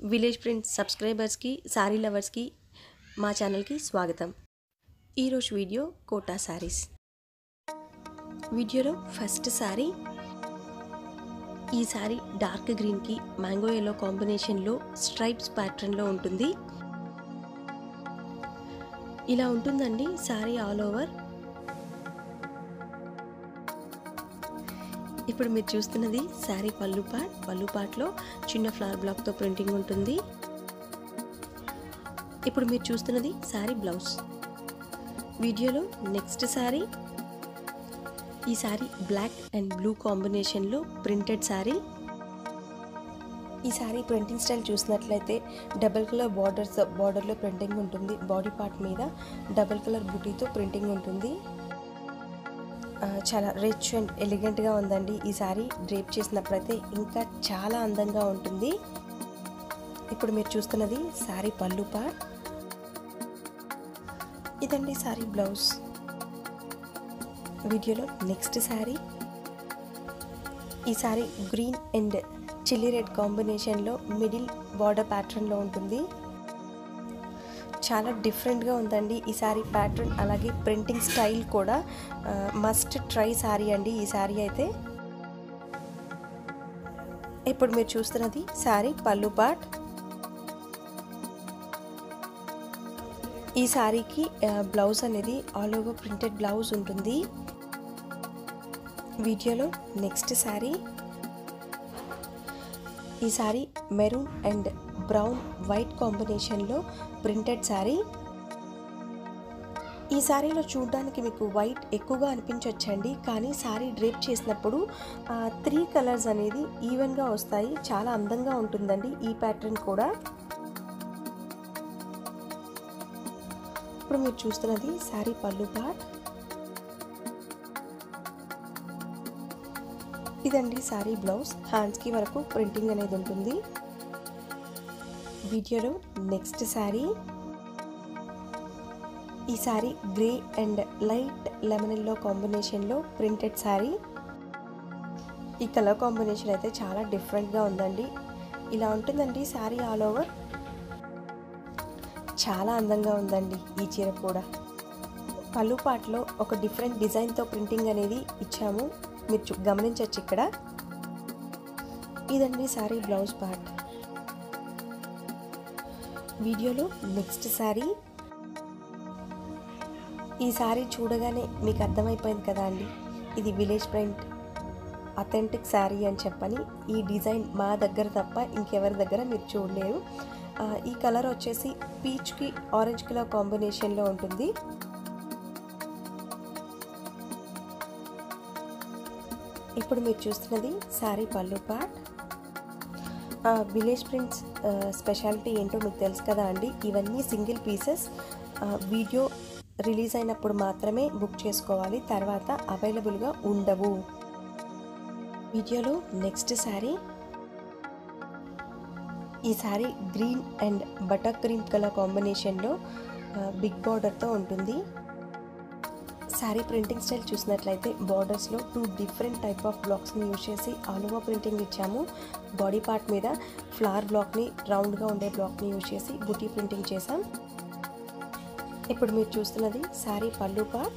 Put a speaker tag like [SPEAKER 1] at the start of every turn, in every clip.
[SPEAKER 1] village print సబ్స్క్రైబర్స్కి శారీ లవర్స్కి మా ఛానల్కి స్వాగతం ఈరోజు వీడియో కోటా శారీస్ వీడియోలో ఫస్ట్ శారీ ఈ శారీ డార్క్ గ్రీన్కి మ్యాంగో ఎల్లో కాంబినేషన్లో స్ట్రైప్స్ ప్యాటర్న్లో ఉంటుంది ఇలా ఉంటుందండి శారీ ఆల్ ఓవర్ ఇప్పుడు మీరు చూస్తున్నది శారీ పళ్ళు పాట్ పళ్ళు పాట్లో చిన్న ఫ్లవర్ బ్లాక్తో ప్రింటింగ్ ఉంటుంది ఇప్పుడు మీరు చూస్తున్నది శారీ బ్లౌజ్ వీడియోలో నెక్స్ట్ శారీ ఈ శారీ బ్లాక్ అండ్ బ్లూ కాంబినేషన్లో ప్రింటెడ్ శారీ ఈ శారీ ప్రింటింగ్ స్టైల్ చూసినట్లయితే డబల్ కలర్ బార్డర్స్ బార్డర్లో ప్రింటింగ్ ఉంటుంది బాడీ పార్ట్ మీద డబల్ కలర్ బుటీతో ప్రింటింగ్ ఉంటుంది చాలా రిచ్ అండ్ ఎలిగెంట్గా ఉందండి ఈ శారీ డ్రేప్ చేసినప్పుడైతే ఇంకా చాలా అందంగా ఉంటుంది ఇప్పుడు మీరు చూస్తున్నది శారీ పళ్ళు పార్ట్ ఇదండి శారీ బ్లౌజ్ వీడియోలో నెక్స్ట్ శారీ ఈ sari green and chilli red కాంబినేషన్లో మిడిల్ బార్డర్ ప్యాటర్న్లో ఉంటుంది చాలా డిఫరెంట్గా ఉందండి ఈ శారీ ప్యాటర్న్ అలాగే ప్రింటింగ్ స్టైల్ కూడా మస్ట్ ట్రై శారీ అండి ఈ శారీ అయితే ఇప్పుడు మీరు చూస్తున్నది శారీ పళ్ళు పాట్ ఈ శారీకి బ్లౌజ్ అనేది ఆల్ ఓవర్ ప్రింటెడ్ బ్లౌజ్ ఉంటుంది వీడియోలో నెక్స్ట్ శారీ ఈ sari maroon and brown white కాంబినేషన్లో ప్రింటెడ్ శారీ ఈ శారీలో చూడడానికి మీకు వైట్ ఎక్కువగా అనిపించవచ్చండి కానీ శారీ డ్రేప్ చేసినప్పుడు త్రీ కలర్స్ అనేది ఈవెన్గా వస్తాయి చాలా అందంగా ఉంటుందండి ఈ ప్యాటర్న్ కూడా ఇప్పుడు మీరు చూస్తున్నది శారీ పళ్ళు పార్ట్ ఇదండి శారీ బ్లౌజ్ హ్యాండ్స్కి వరకు ప్రింటింగ్ అనేది ఉంటుంది వీడియోలో నెక్స్ట్ శారీ ఈ sari grey and light lemon yellow కాంబినేషన్లో ప్రింటెడ్ శారీ ఈ కలర్ కాంబినేషన్ అయితే చాలా డిఫరెంట్గా ఉందండి ఇలా ఉంటుందండి శారీ ఆల్ ఓవర్ చాలా అందంగా ఉందండి ఈ చీర కూడా పళ్ళు పాటలో ఒక డిఫరెంట్ డిజైన్తో ప్రింటింగ్ అనేది ఇచ్చాము మీరు గమనించవచ్చు ఇక్కడ ఇదండి శారీ బ్లౌజ్ పార్ట్ వీడియోలో నెక్స్ట్ శారీ ఈ శారీ చూడగానే మీకు అర్థమైపోయింది కదా అండి ఇది విలేజ్ ప్రింట్ అథెంటిక్ శారీ అని చెప్పని ఈ డిజైన్ మా దగ్గర తప్ప ఇంకెవరి దగ్గర మీరు చూడలేరు ఈ కలర్ వచ్చేసి పీచ్కి ఆరెంజ్ కలర్ కాంబినేషన్లో ఉంటుంది ఇప్పుడు మీరు చూస్తున్నది శారీ పళ్ళు పార్ట్ విలేజ్ ప్రింట్స్ స్పెషాలిటీ ఏంటో మీకు తెలుసు కదా అండి ఇవన్నీ సింగిల్ పీసెస్ వీడియో రిలీజ్ అయినప్పుడు మాత్రమే బుక్ చేసుకోవాలి తర్వాత అవైలబుల్గా ఉండవు వీడియోలో నెక్స్ట్ శారీ ఈ sari green and butter cream colour కాంబినేషన్లో బిగ్ బార్డర్తో ఉంటుంది శారీ ప్రింటింగ్ స్టైల్ చూసినట్లయితే బార్డర్స్లో టూ డిఫరెంట్ టైప్ ఆఫ్ బ్లాక్స్ని యూజ్ చేసి ఆల్ ఓవర్ ప్రింటింగ్ ఇచ్చాము బాడీ పార్ట్ మీద ఫ్లవర్ బ్లాక్ని రౌండ్గా ఉండే బ్లాక్ని యూజ్ చేసి బుటీ ప్రింటింగ్ చేసాం ఇప్పుడు మీరు చూస్తున్నది శారీ పళ్ళు పార్ట్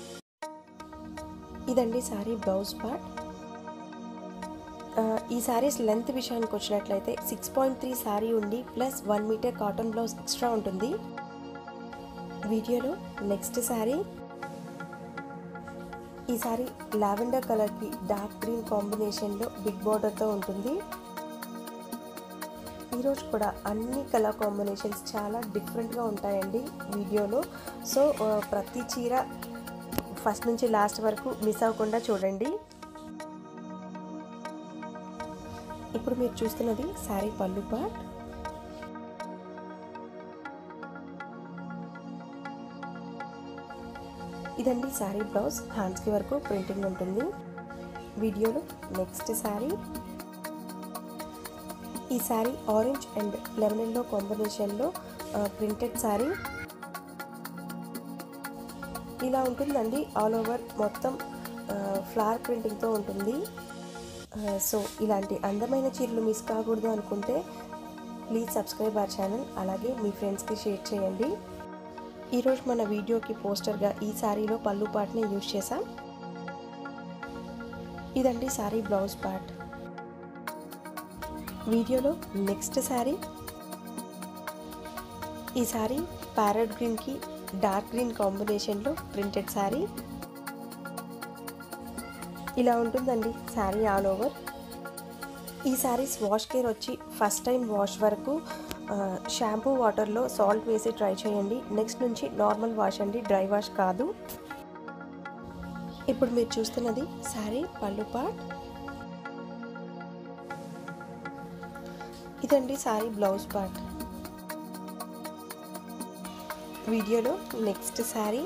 [SPEAKER 1] ఇదండి శారీ బ్లౌజ్ పార్ట్ ఈ శారీస్ లెంత్ విషయానికి వచ్చినట్లయితే సిక్స్ పాయింట్ త్రీ శారీ ఉండి plus one metre cotton blouse extra ఉంటుంది వీడియోలో నెక్స్ట్ శారీ ఈ సారీ లావెండర్ కలర్కి డార్క్ గ్రీన్ కాంబినేషన్లో బిగ్ బార్డర్తో ఉంటుంది ఈరోజు కూడా అన్ని కలర్ కాంబినేషన్స్ చాలా డిఫరెంట్గా ఉంటాయండి వీడియోలో సో ప్రతి చీర ఫస్ట్ నుంచి లాస్ట్ వరకు మిస్ అవ్వకుండా చూడండి ఇప్పుడు మీరు చూస్తున్నది శారీ పళ్ళు పార్ట్ ఇదండి శారీ బ్లౌజ్ హ్యాండ్స్కి వరకు ప్రింటింగ్ ఉంటుంది వీడియోలో నెక్స్ట్ శారీ ఈ sari orange and lemon yellow కాంబినేషన్లో ప్రింటెడ్ శారీ ఇలా ఉంటుందండి ఆల్ ఓవర్ మొత్తం ఫ్లవర్ ప్రింటింగ్తో ఉంటుంది సో ఇలాంటి అందమైన చీరలు మిస్ కాకూడదు అనుకుంటే ప్లీజ్ సబ్స్క్రైబ్ అవర్ ఛానల్ అలాగే మీ ఫ్రెండ్స్కి షేర్ చేయండి ఈరోజు మన వీడియోకి పోస్టర్గా ఈ శారీలో పళ్ళు పార్ట్ని యూజ్ చేసాం ఇదండి శారీ బ్లౌజ్ పార్ట్ వీడియోలో నెక్స్ట్ శారీ ఈ శారీ ప్యారెట్ గ్రీన్కి డార్క్ గ్రీన్ కాంబినేషన్లో ప్రింటెడ్ శారీ ఇలా ఉంటుందండి శారీ ఆల్ ఓవర్ ఈ శారీస్ వాష్ కేర్ వచ్చి ఫస్ట్ టైం వాష్ వరకు షాంపూ వాటర్లో సాల్ట్ వేసి ట్రై చేయండి నెక్స్ట్ నుంచి నార్మల్ వాష్ అండి డ్రై వాష్ కాదు ఇప్పుడు మీరు చూస్తున్నది శారీ పళ్ళు పార్ట్ ఇదండి శారీ బ్లౌజ్ పార్ట్ వీడియోలో నెక్స్ట్ శారీ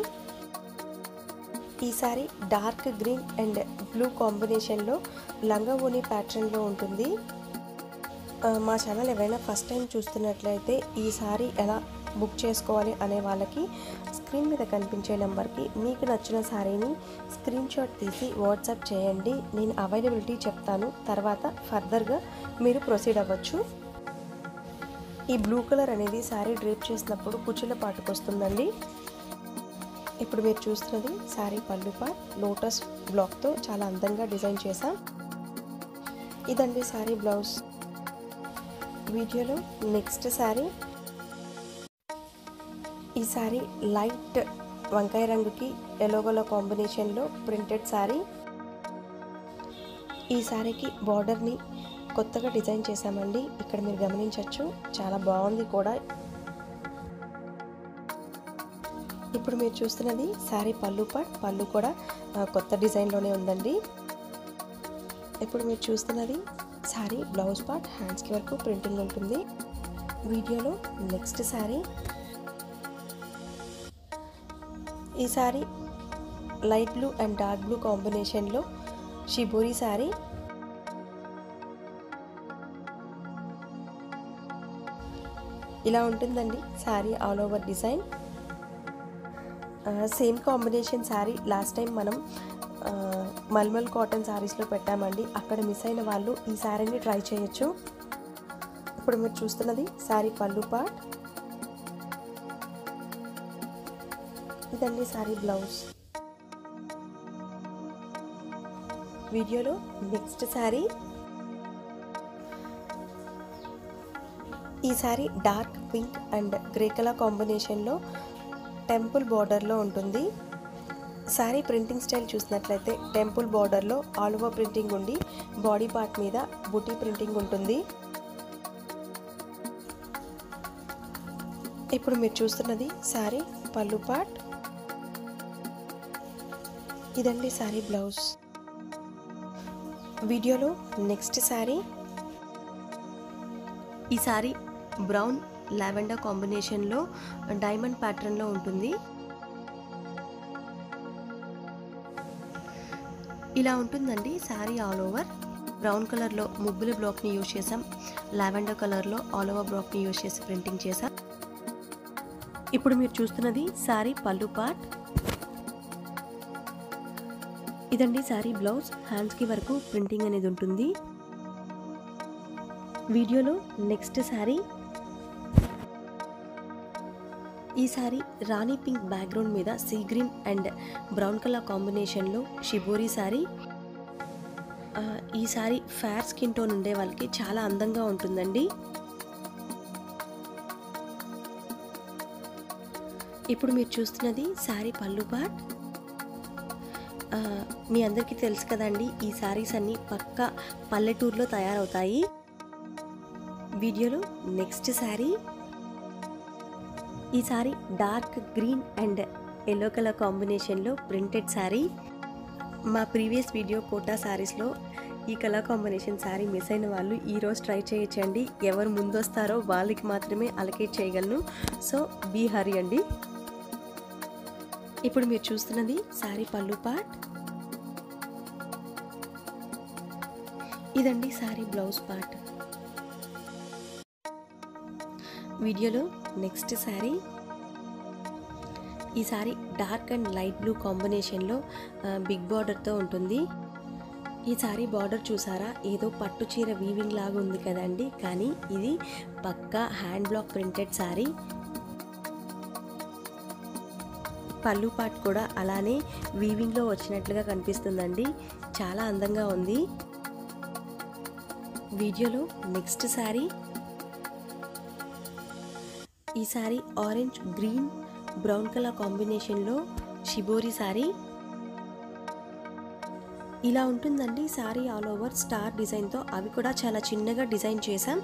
[SPEAKER 1] ఈ sari dark green and blue కాంబినేషన్లో లంగా ఓని ప్యాటర్న్లో ఉంటుంది మా ఛానల్ ఎవరైనా ఫస్ట్ టైం చూస్తున్నట్లయితే ఈ శారీ ఎలా బుక్ చేసుకోవాలి అనే వాళ్ళకి స్క్రీన్ మీద కనిపించే నెంబర్కి మీకు నచ్చిన శారీని స్క్రీన్ షాట్ తీసి వాట్సాప్ చేయండి నేను అవైలబిలిటీ చెప్తాను తర్వాత ఫర్దర్గా మీరు ప్రొసీడ్ అవ్వచ్చు ఈ బ్లూ కలర్ అనేది శారీ డ్రేప్ చేసినప్పుడు కుచ్చుల పాటుకొస్తుందండి ఇప్పుడు మీరు చూస్తున్నది శారీ పళ్ళు పార్ట్ లోటస్ బ్లాక్తో చాలా అందంగా డిజైన్ చేశాం ఇదండి శారీ బ్లౌజ్ వీడియోలో నెక్స్ట్ శారీ ఈ శారీ లైట్ వంకాయ రంగుకి ఎల్లో కలర్ కాంబినేషన్లో ప్రింటెడ్ శారీ ఈ శారీకి బార్డర్ని కొత్తగా డిజైన్ చేశామండి ఇక్కడ మీరు గమనించవచ్చు చాలా బాగుంది కూడా ఇప్పుడు మీరు చూస్తున్నది శారీ పళ్ళు పాట్ పళ్ళు కూడా కొత్త డిజైన్లోనే ఉందండి ఇప్పుడు మీరు చూస్తున్నది శారీ బ్లౌజ్ పార్ట్ హ్యాండ్స్కి వరకు ప్రింటింగ్ ఉంటుంది వీడియోలో నెక్స్ట్ శారీ ఈ sari light blue and dark blue కాంబినేషన్లో షిబోరి శారీ ఇలా ఉంటుందండి sari all over design same combination sari last time మనం మల్మల్ కాటన్ శారీస్లో పెట్టామండి అక్కడ మిస్ అయిన వాళ్ళు ఈ శారీని ట్రై చేయొచ్చు ఇప్పుడు మీరు చూస్తున్నది శారీ పళ్ళు పార్ట్ ఇదండి శారీ బ్లౌజ్ వీడియోలో నెక్స్ట్ శారీ ఈ sari dark pink and grey colour కాంబినేషన్లో టెంపుల్ బార్డర్లో ఉంటుంది శారీ ప్రింటింగ్ స్టైల్ చూసినట్లయితే టెంపుల్ బార్డర్లో ఆల్ ఓవర్ ప్రింటింగ్ ఉండి బాడీ పార్ట్ మీద బుటీ ప్రింటింగ్ ఉంటుంది ఇప్పుడు మీరు చూస్తున్నది శారీ పళ్ళు పార్ట్ ఇదండి శారీ బ్లౌజ్ వీడియోలో నెక్స్ట్ శారీ ఈ శారీ బ్రౌన్ లావెండర్ కాంబినేషన్లో డైమండ్ ప్యాటర్న్లో ఉంటుంది ఇలా ఉంటుందండి శారీ ఆల్ ఓవర్ బ్రౌన్ కలర్లో ముగ్గుల బ్లాక్ని యూజ్ చేసాం లావెండర్ కలర్లో ఆల్ ఓవర్ బ్లాక్ని యూజ్ చేసి ప్రింటింగ్ చేసాం ఇప్పుడు మీరు చూస్తున్నది శారీ పళ్ళు పార్ట్ ఇదండి శారీ బ్లౌజ్ హ్యాండ్స్కి వరకు ప్రింటింగ్ అనేది ఉంటుంది వీడియోలో నెక్స్ట్ శారీ ఈ సారీ రాణి పింక్ బ్యాక్గ్రౌండ్ మీద sea green and brown colour కాంబినేషన్లో షిబోరి శారీ ఈ సారీ ఫేర్ స్కిన్ టోన్ ఉండే వాళ్ళకి చాలా అందంగా ఉంటుందండి ఇప్పుడు మీరు చూస్తున్నది శారీ పళ్ళు పార్ట్ మీ అందరికీ తెలుసు కదండి ఈ శారీస్ అన్నీ పక్కా పల్లెటూరులో తయారవుతాయి వీడియోలో నెక్స్ట్ శారీ ఈ sari dark green and yellow colour కాంబినేషన్లో ప్రింటెడ్ శారీ మా ప్రీవియస్ వీడియో కోటా శారీస్లో ఈ కలర్ కాంబినేషన్ శారీ మిస్ అయిన వాళ్ళు ఈరోజు ట్రై చేయొచ్చండి ఎవరు ముందొస్తారో వాళ్ళకి మాత్రమే అలకేట్ చేయగలను సో బీ హరి అండి ఇప్పుడు మీరు చూస్తున్నది శారీ పళ్ళు పార్ట్ ఇదండి శారీ బ్లౌజ్ పార్ట్ వీడియోలో నెక్స్ట్ శారీ ఈ sari dark and light blue కాంబినేషన్లో బిగ్ బార్డర్తో ఉంటుంది ఈ సారీ బార్డర్ చూసారా ఏదో పట్టు చీర వీవింగ్ లాగా ఉంది కదండి కానీ ఇది పక్కా హ్యాండ్ బ్లాక్ ప్రింటెడ్ సారీ పళ్ళు పాట్ కూడా అలానే వీవింగ్లో వచ్చినట్లుగా కనిపిస్తుందండి చాలా అందంగా ఉంది వీడియోలో నెక్స్ట్ శారీ ఈ sari orange green brown colour కాంబినేషన్లో షిబోరి శారీ ఇలా ఉంటుందండి శారీ ఆల్ ఓవర్ స్టార్ డిజైన్తో అవి కూడా చాలా చిన్నగా డిజైన్ చేశాం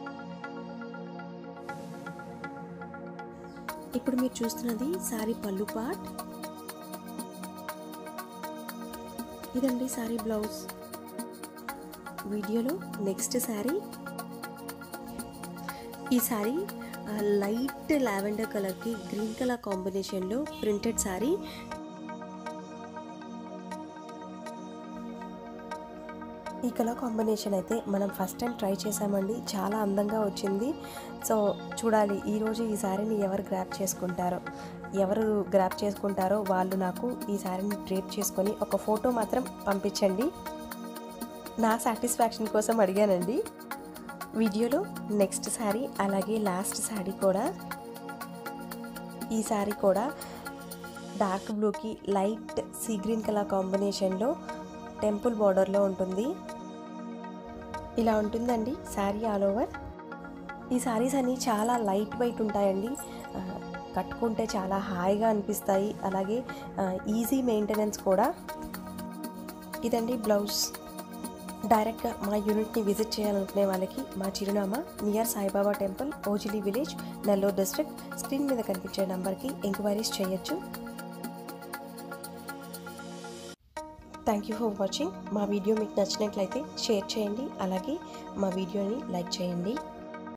[SPEAKER 1] ఇప్పుడు మీరు చూస్తున్నది శారీ పళ్ళు పార్ట్ ఇదండి శారీ బ్లౌజ్ వీడియోలో నెక్స్ట్ శారీ ఈ శారీ లైట్ లావెండర్ కలర్కి గ్రీన్ కలర్ కాంబినేషన్లో ప్రింటెడ్ శారీ ఈ కలర్ కాంబినేషన్ అయితే మనం ఫస్ట్ టైం ట్రై చేసామండి చాలా అందంగా వచ్చింది సో చూడాలి ఈరోజు ఈ శారీని ఎవరు గ్రాప్ చేసుకుంటారో ఎవరు గ్రాప్ చేసుకుంటారో వాళ్ళు నాకు ఈ శారీని డ్రేప్ చేసుకొని ఒక ఫోటో మాత్రం పంపించండి నా సాటిస్ఫాక్షన్ కోసం అడిగానండి వీడియోలో నెక్స్ట్ శారీ అలాగే లాస్ట్ శారీ కూడా ఈ శారీ కూడా డార్క్ బ్లూకి లైట్ సీ గ్రీన్ కలర్ కాంబినేషన్లో టెంపుల్ బార్డర్లో ఉంటుంది ఇలా ఉంటుందండి శారీ ఆల్ ఓవర్ ఈ శారీస్ అన్నీ చాలా లైట్ వెయిట్ ఉంటాయండి ఆ, కట్టుకుంటే చాలా హాయిగా అనిపిస్తాయి అలాగే ఈజీ మెయింటెనెన్స్ కూడా ఇదండి బ్లౌజ్ డైరెక్ట్గా మా యూనిట్ని విజిట్ చేయాలనుకునే వాళ్ళకి మా చిరునామా near Saibaba temple Ojili village Nellore district screen మీద కనిపించే నెంబర్కి ఎంక్వైరీస్ చేయొచ్చు థ్యాంక్ యూ ఫర్ వాచింగ్ మా వీడియో మీకు నచ్చినట్లయితే షేర్ చేయండి అలాగే మా వీడియోని లైక్ చేయండి